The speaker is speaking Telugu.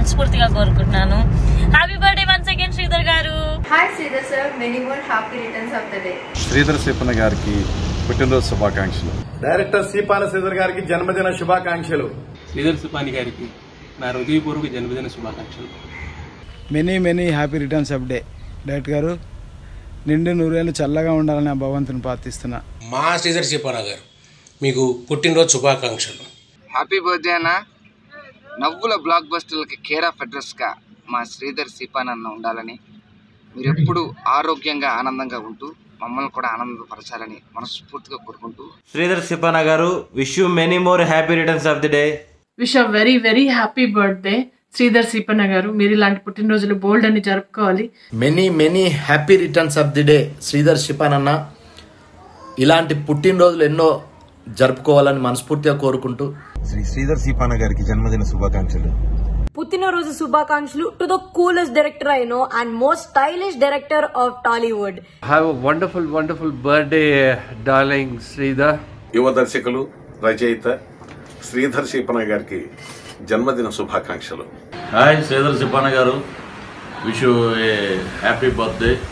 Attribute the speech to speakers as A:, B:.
A: మనస్ఫూర్తిగా కోరుకుంటున్నాను happy birthday one second Sridhar garu
B: Hi Sridhar sir, many more happy returns of the day.
C: Sridhar సిప్పన్న గారికి పుట్టినరోజు శుభాకాంక్షలు
D: డైరెక్టర్ శ్రీపాల శ్రీధర్ గారికి జన్మదిన శుభాకాంక్షలు
E: శ్రీధర్ సుపాని గారికి నా హృదయపూర్వక జన్మదిన శుభాకాంక్షలు
F: many many happy returns of day direct garu నిండు నూరేళ్ళు చల్లగా ఉండాలని ఆ భగవంతుని ప్రార్థిస్తున్నా
G: మా శ్రీధర్ సిపాన గారు మీకు పుట్టినరోజు శుభాకాంక్షలు
H: హ్యాపీ బర్త్డే అన్న నవ్వుల బ్లాక్ బస్టర్లకి కేర్ ఆఫ్ అడ్రస్గా మా శ్రీధర్ సిపాన్ అన్న ఉండాలని మీరు ఎప్పుడు ఆరోగ్యంగా ఆనందంగా ఉంటూ మమ్మల్ని కూడా ఆనందపరచాలని మనస్ఫూర్తిగా కోరుకుంటూ
I: Sridhar Sipana garu wish you many more happy returns of the day
J: wish a very very happy birthday Sridhar Sipanna garu మీరు ఇలాంటి పుట్టినరోజులు బోల్డ్ అని జరుపుకోవాలి
K: many many happy returns of the day Sridhar Shipan అన్న ఇలాంటి పుట్టినరోజులు ఎన్నో జరుపుకోవాలని మనస్ఫూర్తిగా కోరుకుంటూ
L: శ్రీ శ్రీధర్ సీపాన గారికి జన్మదిన శుభాకాంక్షలు
M: పుట్టినరోజు శుభాకాంక్షలు to the coolest director I know and most stylish director of Tollywood
N: have a wonderful wonderful birthday darling Sridhar
O: యువ దర్శకులు రచయిత శ్రీధర్ శీపన గారికి జన్మదిన శుభాకాంక్షలు
P: హాయ్ శ్రీధర్ సిప్పాన గారు విష్ ఏ హ్యాపీ బర్త్డే